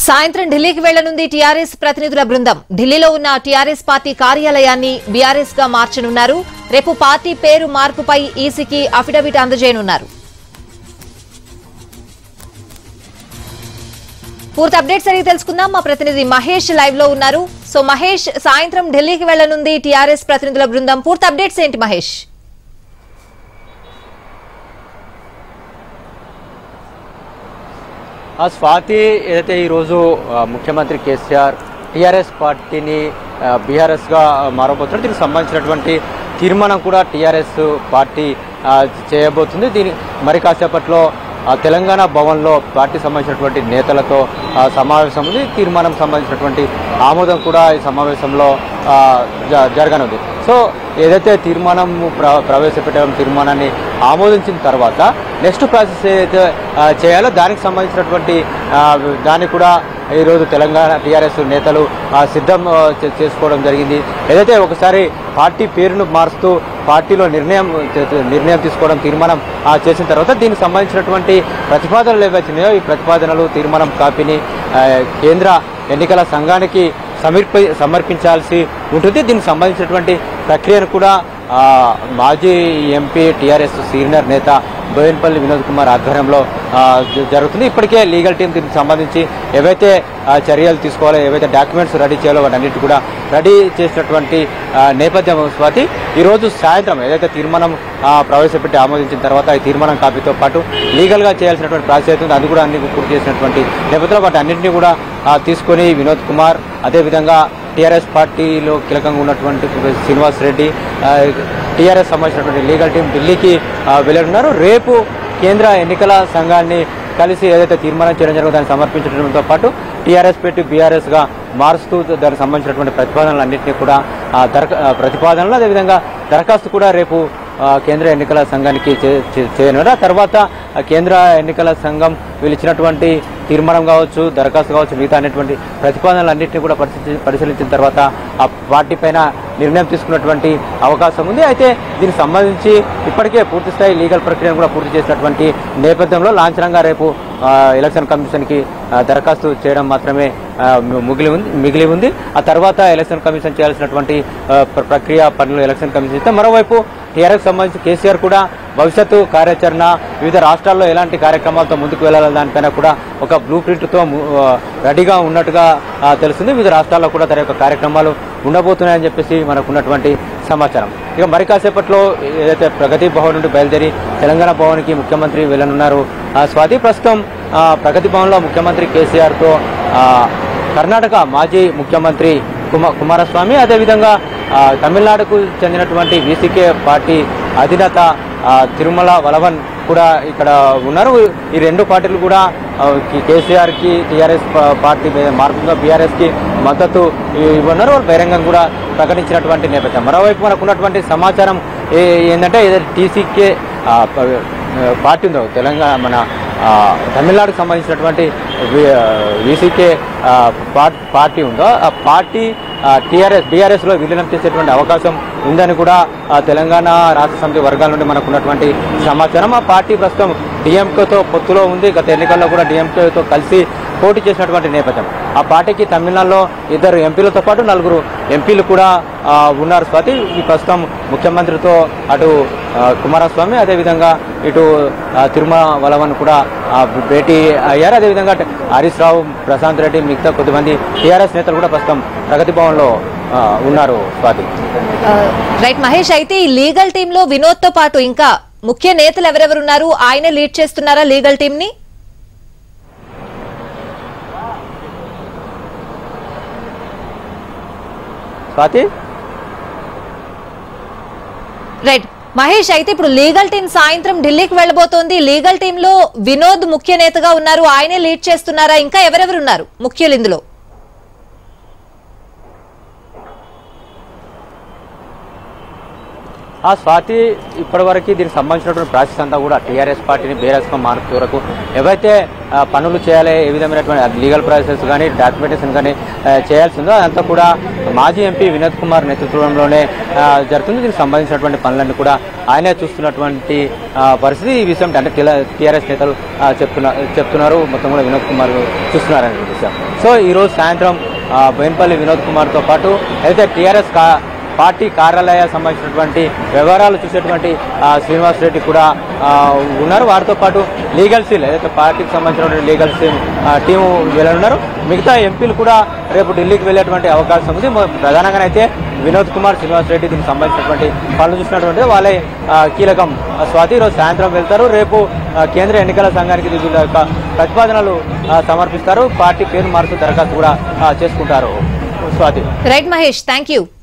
సాయంత్రం ఢిల్లీకి వెళ్లనుంది టీఆర్ఎస్ ప్రతినిధుల బృందం ఢిల్లీలో ఉన్న టీఆర్ఎస్ పార్టీ కార్యాలయాన్ని బీఆర్ఎస్ గా మార్చనున్నారు రేపు పార్టీ పేరు మార్పుపై ఈసీకి అఫిడవిట్ అందజేయనున్నారు పూర్తి అప్డేట్స్ అడిగి తెలుసుకుందాం మా ప్రతినిధి మహేష్ లైవ్ లో ఉన్నారు సో మహేష్ సాయంత్రం ఢిల్లీకి వెళ్లనుంది టీఆర్ఎస్ ప్రతినిధుల బృందం పూర్తి అప్డేట్స్ ఏంటి మహేష్ ఆ స్వాతి ఏదైతే ఈరోజు ఆ, ముఖ్యమంత్రి కేసీఆర్ టీఆర్ఎస్ పార్టీని ఆ, బీఆర్ఎస్గా మారబోతున్నారు దీనికి సంబంధించినటువంటి తీర్మానం కూడా టీఆర్ఎస్ పార్టీ ఆ, చేయబోతుంది దీని మరి కాసేపట్లో ఆ, తెలంగాణ భవన్లో పార్టీ సంబంధించినటువంటి నేతలతో ఆ, సమావేశం ఉంది తీర్మానం సంబంధించినటువంటి ఆమోదం కూడా ఈ సమావేశంలో ఆ, జ- జరగనుంది సో ఏదైతే తీర్మానం ప్ర ప్రవేశపెట్టడం తీర్మానాన్ని ఆమోదించిన తర్వాత నెక్స్ట్ ప్రాసెస్ ఏదైతే ఆ, చేయాలో దానికి సంబంధించినటువంటి ఆ, దాన్ని కూడా ఈరోజు తెలంగాణ టీఆర్ఎస్ నేతలు ఆ, సిద్ధం ఆ, చే- చేసుకోవడం జరిగింది ఏదైతే ఒకసారి పార్టీ పేరును మారుస్తూ పార్టీలో నిర్ణయం నిర్ణయం తీసుకోవడం తీర్మానం ఆ, చేసిన తర్వాత దీనికి సంబంధించినటువంటి ప్రతిపాదనలు ఏవైతే ఉన్నాయో ఈ ప్రతిపాదనలు తీర్మానం కాపీని ఆ, కేంద్ర ఎన్నికల సంఘానికి సమర్పి సమర్పించాల్సి ఉంటుంది దీనికి సంబంధించినటువంటి ప్రక్రియను కూడా ఆ, మాజీ ఎంపీ టీఆర్ఎస్ సీనియర్ నేత బోయన్పల్లి వినోద్ కుమార్ ఆధ్వర్యంలో ఆ, జ- జరుగుతుంది ఇప్పటికే లీగల్ టీం దీనికి సంబంధించి ఏవైతే ఆ, చర్యలు తీసుకోవాలో ఏవైతే డాక్యుమెంట్స్ రెడీ చేయాలో వాటన్నిటి కూడా రెడీ చేసినటువంటి ఆ, నేపథ్యం స్వాతి ఈరోజు సాయంత్రం ఏదైతే తీర్మానం ఆ, ప్రవేశపెట్టి ఆమోదించిన తర్వాత ఈ తీర్మానం కాపీతో పాటు లీగల్గా చేయాల్సినటువంటి ప్రాసెస్ అవుతుంది అది కూడా అన్ని పూర్తి చేసినటువంటి నేపథ్యంలో వాటి అన్నింటినీ కూడా ఆ, తీసుకొని వినోద్ కుమార్ అదేవిధంగా టీఆర్ఎస్ పార్టీలో కీలకంగా ఉన్నటువంటి శ్రీనివాస్ రెడ్డి ఆ, టీఆర్ఎస్ సంబంధించినటువంటి లీగల్ టీం ఢిల్లీకి ఆ, వెళ్ళనున్నారు రేపు కేంద్ర ఎన్నికల సంఘాన్ని కలిసి ఏదైతే తీర్మానం చేయడం జరుగుతుందో దాన్ని సమర్పించడంతో పాటు టీఆర్ఎస్ పెట్టి బీఆర్ఎస్ గా మారుస్తూ దానికి సంబంధించినటువంటి ప్రతిపాదనలు అన్నింటినీ కూడా ఆ, దరఖ ఆ, ప్రతిపాదనలు అదేవిధంగా దరఖాస్తు కూడా రేపు ఆ, కేంద్ర ఎన్నికల సంఘానికి చే- చే- చేయనున్నారు ఆ తర్వాత ఆ కేంద్ర ఎన్నికల సంఘం వీళ్ళు ఇచ్చినటువంటి తీర్మానం కావచ్చు దరఖాస్తు కావచ్చు మిగతా అనేటువంటి ప్రతిపాదనలు అన్నింటినీ కూడా పరిశీలి పరిశీలించిన తర్వాత ఆ పార్టీ పైన నిర్ణయం తీసుకున్నటువంటి అవకాశం ఉంది అయితే దీనికి సంబంధించి ఇప్పటికే పూర్తి స్థాయి లీగల్ ప్రక్రియను కూడా పూర్తి చేసినటువంటి నేపథ్యంలో లాంఛనంగా రేపు ఆ, ఎలక్షన్ కమిషన్కి ఆ, దరఖాస్తు చేయడం మాత్రమే ఆ, మిగిలి ఉంది మిగిలి ఉంది ఆ తర్వాత ఎలక్షన్ కమిషన్ చేయాల్సినటువంటి ఆ, ప్ర- ప్రక్రియ పనులు ఎలక్షన్ కమిషన్ ఇస్తే మరోవైపు టీఆర్ఎస్ సంబంధించి కేసీఆర్ కూడా భవిష్యత్తు కార్యాచరణ వివిధ రాష్ట్రాల్లో ఎలాంటి కార్యక్రమాలతో ముందుకు వెళ్ళాలి దానిపైన కూడా ఒక బ్లూ ప్రింట్తో రెడీగా ఉన్నట్టుగా ఆ, తెలుస్తుంది వివిధ రాష్ట్రాల్లో కూడా తన యొక్క కార్యక్రమాలు ఉండబోతున్నాయని చెప్పేసి మనకు ఉన్నటువంటి సమాచారం ఇక మరి కాసేపట్లో ఏదైతే ప్రగతి భవన్ నుండి బయలుదేరి తెలంగాణ భవన్కి ముఖ్యమంత్రి వెళ్ళనున్నారు ఆ, స్వాతి ప్రస్తుతం ఆ, ప్రగతి భవన్లో ముఖ్యమంత్రి కేసీఆర్తో ఆ, కర్ణాటక మాజీ ముఖ్యమంత్రి కుమ కుమారస్వామి అదేవిధంగా ఆ, తమిళనాడుకు చెందినటువంటి వీసీకే పార్టీ అధినేత ఆ, తిరుమల వలవన్ కూడా ఇక్కడ ఉన్నారు ఈ రెండు పార్టీలు కూడా ఆ, కి- కేసీఆర్కి టీఆర్ఎస్ పా- పార్టీ మీద మార్పుగా బీఆర్ఎస్కి మద్దతు ఇవ్వన్నారు వాళ్ళు బహిరంగం కూడా ప్రకటించినటువంటి నేపథ్యం మరోవైపు మనకు ఉన్నటువంటి సమాచారం ఏ- ఏంటంటే ఏదైతే టీసీకే ఆ, ప- పార్టీ ఉందో తెలంగాణ మన ఆ, తమిళనాడుకు సంబంధించినటువంటి వీసీకే పార్టీ ఉందో ఆ పార్టీ టీఆర్ఎస్ బీఆర్ఎస్లో విలీనం చేసేటువంటి అవకాశం ఉందని కూడా ఆ, తెలంగాణ రాష్ట్ర సమితి వర్గాల నుండి మనకు ఉన్నటువంటి సమాచారం ఆ పార్టీ ప్రస్తుతం డిఎంకేతో పొత్తులో ఉంది గత ఎన్నికల్లో కూడా డిఎంకేతో కలిసి పోటీ చేసినటువంటి నేపథ్యం ఆ పార్టీకి తమిళనాడులో ఇద్దరు ఎంపీలతో పాటు నలుగురు ఎంపీలు కూడా ఆ, ఉన్నారు స్వాతి ఈ ప్రస్తుతం ముఖ్యమంత్రితో అటు ఆ, కుమారస్వామి అదేవిధంగా ఇటు ఆ, తిరుమల వలవన్ కూడా ఆ, భేటీ అయ్యారు అదేవిధంగా ట- హరీష్ రావు ప్రశాంత్ రెడ్డి మిగతా కొద్దిమంది టీఆర్ఎస్ నేతలు కూడా ప్రస్తుతం ప్రగతి భవన్లో ఆ, ఉన్నారు స్వాతి రైట్ మహేష్ అయితే ఈ లీగల్ టీమ్ లో వినోద్ తో పాటు ఇంకా ముఖ్య నేతలు ఎవరెవరు ఉన్నారు ఆయనే లీడ్ చేస్తున్నారా లీగల్ టీమ్ ని స్వాతి రైట్ మహేష్ అయితే ఇప్పుడు లీగల్ టీం సాయంత్రం ఢిల్లీకి వెళ్ళబోతోంది లీగల్ టీమ్ లో వినోద్ ముఖ్య నేతగా ఉన్నారు ఆయనే లీడ్ చేస్తున్నారా ఇంకా ఎవరెవరు ఉన్నారు ముఖ్యులు ఇందులో ఆ స్వాతి ఇప్పటివరకు దీనికి సంబంధించినటువంటి ప్రాసెస్ అంతా కూడా టీఆర్ఎస్ పార్టీని బేరస్గా మార్చే వరకు ఏవైతే ఆ, పనులు చేయాలి ఏ విధమైనటువంటి లీగల్ ప్రాసెస్ కానీ డాక్యుమెంటేషన్ కానీ ఆ, చేయాల్సిందో అదంతా కూడా మాజీ ఎంపీ వినోద్ కుమార్ నేతృత్వంలోనే ఆ, జరుగుతుంది దీనికి సంబంధించినటువంటి పనులన్నీ కూడా ఆయనే చూస్తున్నటువంటి ఆ, పరిస్థితి ఈ విషయం అంటే టీఆర్ఎస్ నేతలు ఆ, చెప్తున్నా చెప్తున్నారు మొత్తం కూడా వినోద్ కుమార్ చూస్తున్నారనే విషయం సో ఈరోజు సాయంత్రం ఆ, బోయినపల్లి వినోద్ కుమార్తో పాటు అయితే టీఆర్ఎస్ కా పార్టీ కార్యాలయ సంబంధించినటువంటి వ్యవహారాలు చూసేటువంటి ఆ, శ్రీనివాస్ రెడ్డి కూడా ఆ, ఉన్నారు వారితో పాటు లీగల్ సీల్ ఏదైతే పార్టీకి సంబంధించినటువంటి లీగల్ సీల్ టీము వెళ్ళనున్నారు మిగతా ఎంపీలు కూడా రేపు ఢిల్లీకి వెళ్ళేటువంటి అవకాశం ఉంది మొ- ప్రధానంగా అయితే వినోద్ కుమార్ శ్రీనివాస్ రెడ్డి దీనికి సంబంధించినటువంటి పనులు చూసినటువంటి వాళ్ళే ఆ, కీలకం ఆ, స్వాతి ఈరోజు సాయంత్రం వెళ్తారు రేపు ఆ, కేంద్ర ఎన్నికల సంఘానికి వీళ్ళ యొక్క ప్రతిపాదనలు ఆ, సమర్పిస్తారు పార్టీ పేరు మారుతూ దరఖాస్తు కూడా ఆ, చేసుకుంటారు Swathi right Mahesh thank you